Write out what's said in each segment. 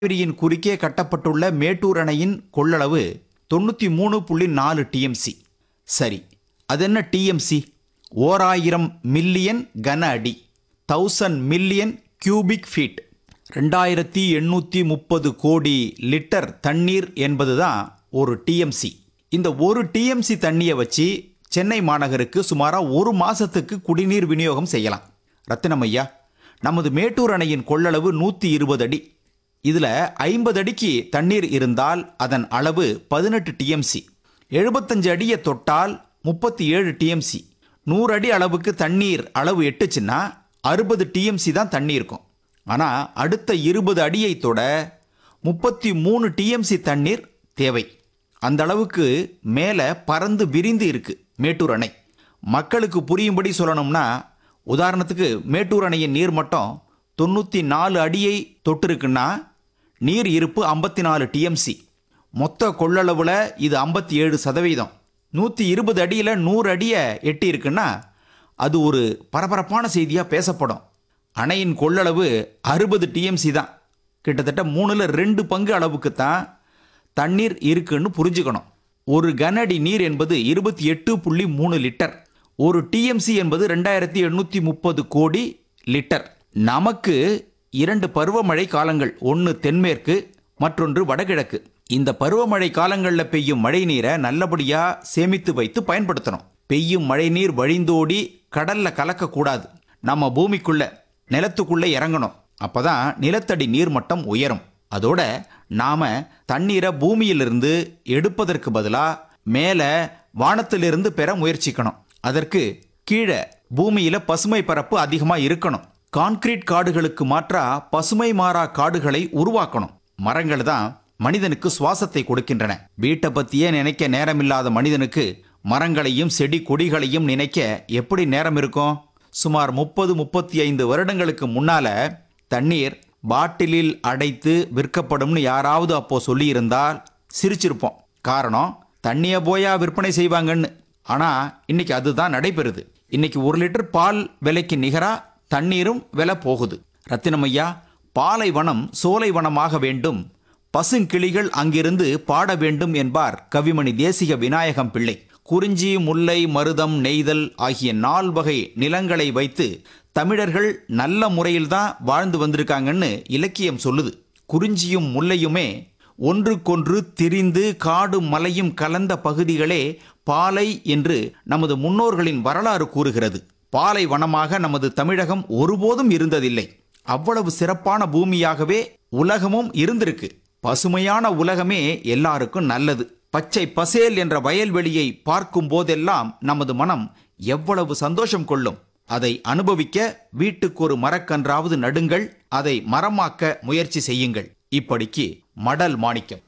காவிரியின் குறுக்கே கட்டப்பட்டுள்ள மேட்டூர் அணையின் கொள்ளளவு தொண்ணூற்றி மூணு புள்ளி நாலு டிஎம்சி சரி அது என்ன டிஎம்சி ஓராயிரம் மில்லியன் கன அடி தௌசண்ட் மில்லியன் கியூபிக் ஃபீட் ரெண்டாயிரத்தி எண்ணூற்றி முப்பது கோடி லிட்டர் தண்ணீர் என்பதுதான் ஒரு டிஎம்சி இந்த ஒரு டிஎம்சி தண்ணியை வச்சு சென்னை மாநகருக்கு சுமாராக ஒரு மாசத்துக்கு குடிநீர் விநியோகம் செய்யலாம் ரத்தினம் ஐயா நமது மேட்டூர் அணையின் கொள்ளளவு நூற்றி இருபது அடி இதில் ஐம்பது அடிக்கு தண்ணீர் இருந்தால் அதன் அளவு பதினெட்டு டிஎம்சி எழுபத்தஞ்சு அடியை தொட்டால் முப்பத்தி ஏழு டிஎம்சி நூறு அடி அளவுக்கு தண்ணீர் அளவு எட்டுச்சுன்னா அறுபது டிஎம்சி தான் தண்ணி இருக்கும் ஆனால் அடுத்த இருபது அடியை தொட முப்பத்தி மூணு டிஎம்சி தண்ணீர் தேவை அந்த அளவுக்கு மேலே பறந்து விரிந்து இருக்கு மேட்டூர் அணை மக்களுக்கு புரியும்படி சொல்லணும்னா உதாரணத்துக்கு மேட்டூர் அணையின் நீர் மட்டம் தொண்ணூற்றி நாலு அடியை தொட்டிருக்குன்னா நீர் இருப்பு ஐம்பத்தி நாலு டிஎம்சி மொத்த கொள்ளளவில் இது ஐம்பத்தி ஏழு சதவீதம் நூற்றி இருபது அடியில் நூறு அடியை எட்டி இருக்குன்னா அது ஒரு பரபரப்பான செய்தியாக பேசப்படும் அணையின் கொள்ளளவு அறுபது டிஎம்சி தான் கிட்டத்தட்ட மூணில் ரெண்டு பங்கு அளவுக்கு தான் தண்ணீர் இருக்குன்னு புரிஞ்சுக்கணும் ஒரு கனஅடி நீர் என்பது இருபத்தி எட்டு புள்ளி மூணு லிட்டர் ஒரு டிஎம்சி என்பது ரெண்டாயிரத்தி எண்ணூற்றி முப்பது கோடி லிட்டர் நமக்கு இரண்டு பருவமழை காலங்கள் ஒன்று தென்மேற்கு மற்றொன்று வடகிழக்கு இந்த பருவமழை காலங்களில் பெய்யும் மழை நீரை நல்லபடியாக சேமித்து வைத்து பயன்படுத்தணும் பெய்யும் மழை நீர் வழிந்தோடி கடல்ல கலக்கக்கூடாது நம்ம பூமிக்குள்ள நிலத்துக்குள்ள இறங்கணும் அப்பதான் நிலத்தடி நீர்மட்டம் உயரும் அதோட நாம தண்ணீரை பூமியிலிருந்து எடுப்பதற்கு பதிலா மேலே வானத்திலிருந்து பெற முயற்சிக்கணும் அதற்கு கீழே பூமியில பசுமை பரப்பு அதிகமா இருக்கணும் கான்கிரீட் காடுகளுக்கு மாற்றா பசுமை மாறா காடுகளை உருவாக்கணும் மரங்கள் தான் மனிதனுக்கு சுவாசத்தை கொடுக்கின்றன வீட்டை பத்தியே நினைக்க நேரமில்லாத மனிதனுக்கு மரங்களையும் செடி கொடிகளையும் நினைக்க எப்படி நேரம் இருக்கும் சுமார் முப்பது முப்பத்தி ஐந்து வருடங்களுக்கு முன்னால தண்ணீர் பாட்டிலில் அடைத்து விற்கப்படும்னு யாராவது அப்போ சொல்லியிருந்தால் சிரிச்சிருப்போம் காரணம் தண்ணியை போயா விற்பனை செய்வாங்கன்னு ஆனா இன்னைக்கு அதுதான் நடைபெறுது இன்னைக்கு ஒரு லிட்டர் பால் விலைக்கு நிகரா தண்ணீரும் விலை போகுது ரத்தினமையா பாலைவனம் சோலைவனமாக வேண்டும் பசுங்கிளிகள் அங்கிருந்து பாட வேண்டும் என்பார் கவிமணி தேசிக விநாயகம் பிள்ளை குறிஞ்சி முல்லை மருதம் நெய்தல் ஆகிய நால்வகை நிலங்களை வைத்து தமிழர்கள் நல்ல முறையில்தான் வாழ்ந்து வந்திருக்காங்கன்னு இலக்கியம் சொல்லுது குறிஞ்சியும் முல்லையுமே ஒன்றுக்கொன்று திரிந்து காடு மலையும் கலந்த பகுதிகளே பாலை என்று நமது முன்னோர்களின் வரலாறு கூறுகிறது பாலை வனமாக நமது தமிழகம் ஒருபோதும் இருந்ததில்லை அவ்வளவு சிறப்பான பூமியாகவே உலகமும் இருந்திருக்கு பசுமையான உலகமே எல்லாருக்கும் நல்லது பச்சை பசேல் என்ற வயல்வெளியை பார்க்கும் போதெல்லாம் நமது மனம் எவ்வளவு சந்தோஷம் கொள்ளும் அதை அனுபவிக்க வீட்டுக்கு ஒரு மரக்கன்றாவது நடுங்கள் அதை மரமாக்க முயற்சி செய்யுங்கள் இப்படிக்கு மடல் மாணிக்கம்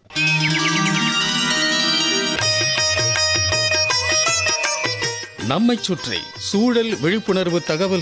நம்மைச் சுற்றி சூழல் விழிப்புணர்வு தகவல்கள்